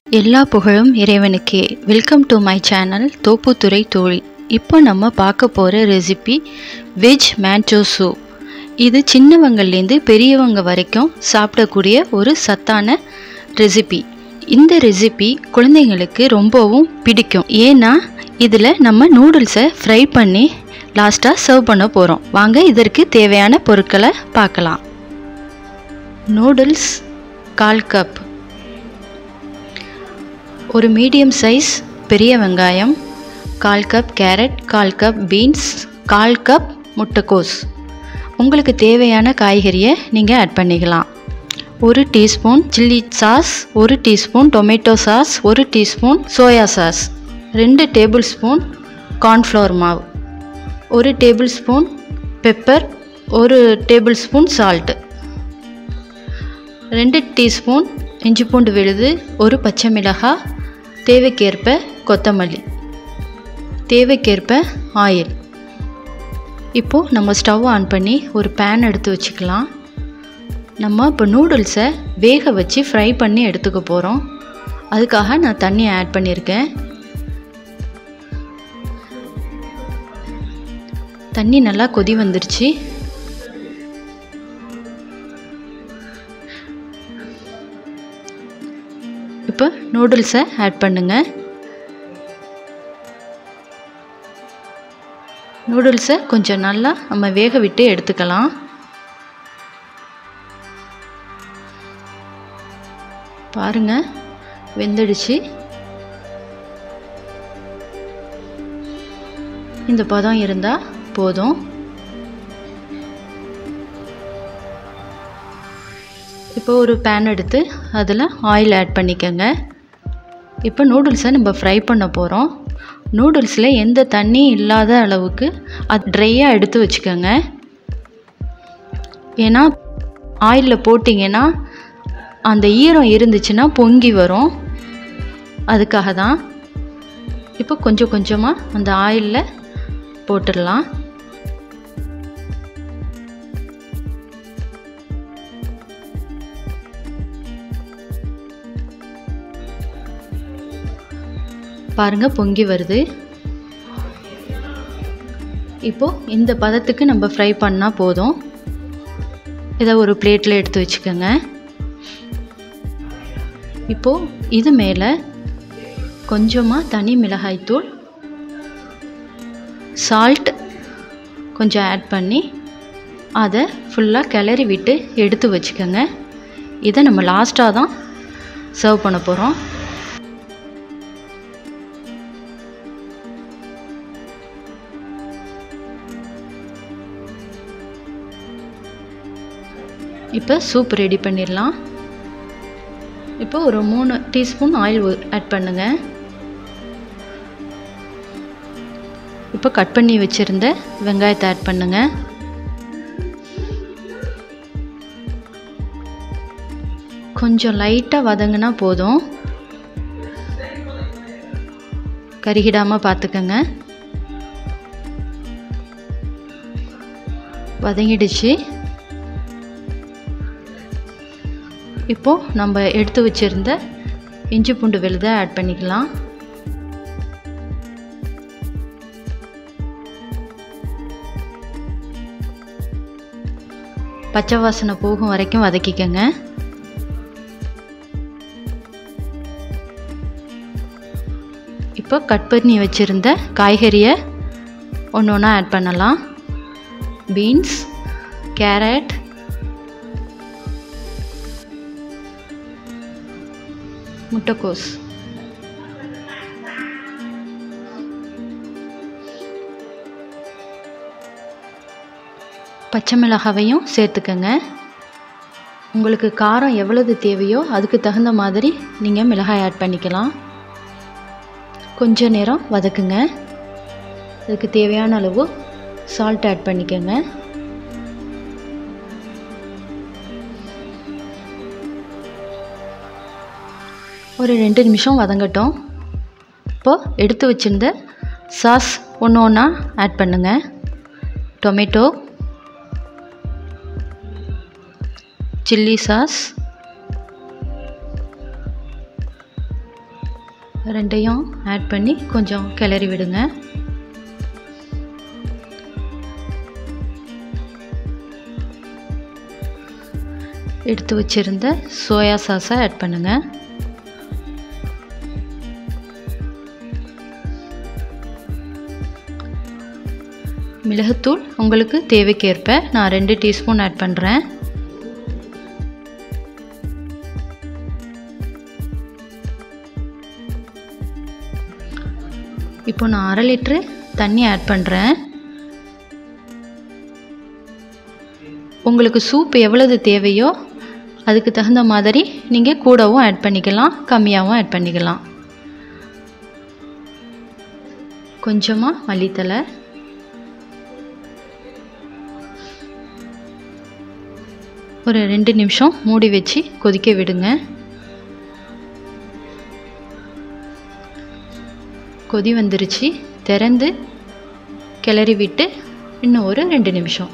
எல்லா புகழும் இறைவனுக்கே welcome to my channel Thopputhurai Thozhi இப்போ நம்ம பார்க்க போகிற ரெசிபி வெஜ் மேன்ச்சோ சூப் இது சின்னவங்கள்லேருந்து பெரியவங்க வரைக்கும் சாப்பிடக்கூடிய ஒரு சத்தான ரெசிபி இந்த ரெசிபி குழந்தைங்களுக்கு ரொம்பவும் பிடிக்கும் ஏன்னா இதில் நம்ம நூடுல்ஸை ஃப்ரை பண்ணி லாஸ்ட்டாக சர்வ் பண்ண போகிறோம் வாங்க இதற்கு தேவையான பொருட்களை பார்க்கலாம் நூடுல்ஸ் கால் கப் ஒரு மீடியம் சைஸ் பெரிய வெங்காயம் கால் கப் கேரட் கால் கப் பீன்ஸ் கால் கப் முட்டைக்கோஸ் உங்களுக்கு தேவையான காய்கறியை நீங்கள் ஆட் பண்ணிக்கலாம் ஒரு டீஸ்பூன் சில்லி சாஸ் ஒரு டீஸ்பூன் டொமேட்டோ சாஸ் ஒரு டீஸ்பூன் சோயா சாஸ் ரெண்டு டேபிள் ஸ்பூன் கார்ன்ஃப்ளவர் மாவு ஒரு டேபிள் ஸ்பூன் பெப்பர் ஒரு டேபிள் ஸ்பூன் சால்ட்டு ரெண்டு டீஸ்பூன் இஞ்சி பூண்டு விழுது ஒரு பச்சை மிளகாய் தேவைக்கேற்ப கொத்தமல்லி தேவைக்கேற்ப ஆயில் இப்போது நம்ம ஸ்டவ் ஆன் பண்ணி ஒரு பேன் எடுத்து வச்சுக்கலாம் நம்ம இப்போ நூடுல்ஸை வேக வச்சு ஃப்ரை பண்ணி எடுத்துக்க போகிறோம் அதுக்காக நான் தண்ணி ஆட் பண்ணியிருக்கேன் தண்ணி நல்லா கொதி வந்துருச்சு இப்போ நூடுல்ஸை ஆட் பண்ணுங்கள் நூடுல்ஸை கொஞ்சம் நல்லா நம்ம வேக விட்டு எடுத்துக்கலாம் பாருங்க வெந்துடுச்சு இந்த பதம் இருந்தால் போதும் இப்போ ஒரு பேன் எடுத்து அதில் ஆயில் ஆட் பண்ணிக்கோங்க இப்போ நூடுல்ஸை நம்ம ஃப்ரை பண்ண போகிறோம் நூடுல்ஸில் எந்த தண்ணி இல்லாத அளவுக்கு அது ட்ரையாக எடுத்து வச்சுக்கோங்க ஏன்னா ஆயிலில் போட்டிங்கன்னா அந்த ஈரம் இருந்துச்சுன்னா பொங்கி வரும் அதுக்காக தான் இப்போ கொஞ்சம் கொஞ்சமாக அந்த ஆயிலில் போட்டுடலாம் பாருங்கள் பொங்கி வருது இப்போது இந்த பதத்துக்கு நம்ம ஃப்ரை பண்ணால் போதும் இதை ஒரு பிளேட்டில் எடுத்து வச்சுக்கோங்க இப்போது இது மேலே கொஞ்சமாக தனி மிளகாய்த்தூள் சால்ட் கொஞ்சம் ஆட் பண்ணி அதை ஃபுல்லாக கிளறி விட்டு எடுத்து வச்சுக்கோங்க இதை நம்ம லாஸ்ட்டாக தான் சர்வ் பண்ண போகிறோம் இப்போ சூப் ரெடி பண்ணிடலாம் இப்போ ஒரு மூணு டீஸ்பூன் ஆயில் ஆட் பண்ணுங்கள் இப்போ கட் பண்ணி வச்சுருந்த வெங்காயத்தை ஆட் பண்ணுங்கள் கொஞ்சம் லைட்டாக வதங்கினா போதும் கருகிடாமல் பார்த்துக்கோங்க வதங்கிடுச்சு இப்போது நம்ம எடுத்து வச்சுருந்த இஞ்சி பூண்டு விழுதை ஆட் பண்ணிக்கலாம் பச்சை வாசனை போகும் வரைக்கும் வதக்கிக்கங்க இப்போ கட் பண்ணி வச்சுருந்த காய்கறியை ஒன்று ஒன்றா ஆட் பண்ணலாம் பீன்ஸ் கேரட் முட்டைக்கோஸ் பச்சை மிளகாவையும் சேர்த்துக்கங்க உங்களுக்கு காரம் எவ்வளவு தேவையோ அதுக்கு தகுந்த மாதிரி நீங்கள் மிளகாய் ஆட் பண்ணிக்கலாம் கொஞ்ச நேரம் வதக்குங்க அதுக்கு தேவையான அளவு சால்ட் ஆட் பண்ணிக்கோங்க ஒரு ரெண்டு நிமிஷம் வதங்கட்டும் இப்போது எடுத்து வச்சுருந்த சாஸ் ஒன்று ஒன்றா ஆட் பண்ணுங்கள் டொமேட்டோ சில்லி சாஸ் ரெண்டையும் ஆட் பண்ணி கொஞ்சம் கிளறி விடுங்க எடுத்து வச்சுருந்த சோயா சாஸை ஆட் பண்ணுங்கள் மிளகுத்தூள் உங்களுக்கு தேவைக்கேற்ப நான் ரெண்டு டீஸ்பூன் ஆட் பண்ணுறேன் இப்போ நான் அரை லிட்ரு தண்ணி ஆட் பண்ணுறேன் உங்களுக்கு சூப் எவ்வளவு தேவையோ அதுக்கு தகுந்த மாதிரி நீங்கள் கூடவும் ஆட் பண்ணிக்கலாம் கம்மியாகவும் ஆட் பண்ணிக்கலாம் கொஞ்சமாக மல்லித்தலை ஒரு ரெண்டு நிமிஷம் மூடி வச்சு கொதிக்க விடுங்க கொதி வந்துருச்சு திறந்து கிளறி விட்டு இன்னும் ஒரு ரெண்டு நிமிஷம்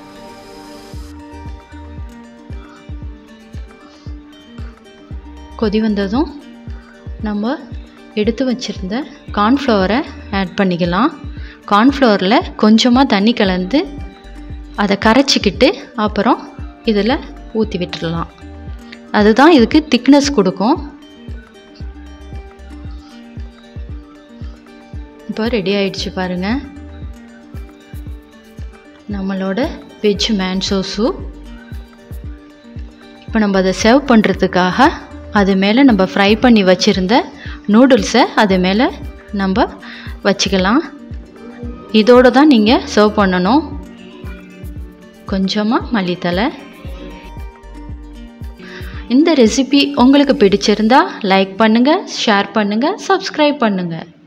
கொதி வந்ததும் நம்ம எடுத்து வச்சுருந்த கார்ன்ஃப்ளவரை ஆட் பண்ணிக்கலாம் கார்ன்ஃப்ளவரில் கொஞ்சமாக தண்ணி கலந்து அதை கரைச்சிக்கிட்டு அப்புறம் இதில் ஊற்றி விட்டுடலாம் அதுதான் இதுக்கு திக்னஸ் கொடுக்கும் இப்போ ரெடி ஆயிடுச்சு பாருங்கள் நம்மளோட வெஜ் மேன்சோ சூப் இப்போ நம்ம அதை சர்வ் பண்ணுறதுக்காக அது மேலே நம்ம ஃப்ரை பண்ணி வச்சுருந்த நூடுல்ஸை அது மேலே நம்ம வச்சுக்கலாம் இதோடு தான் நீங்கள் சர்வ் பண்ணணும் கொஞ்சமாக மல்லித்தலை இந்த ரெசிபி உங்களுக்கு பிடிச்சிருந்தா லைக் பண்ணுங்கள் ஷேர் பண்ணுங்கள் சப்ஸ்கிரைப் பண்ணுங்கள்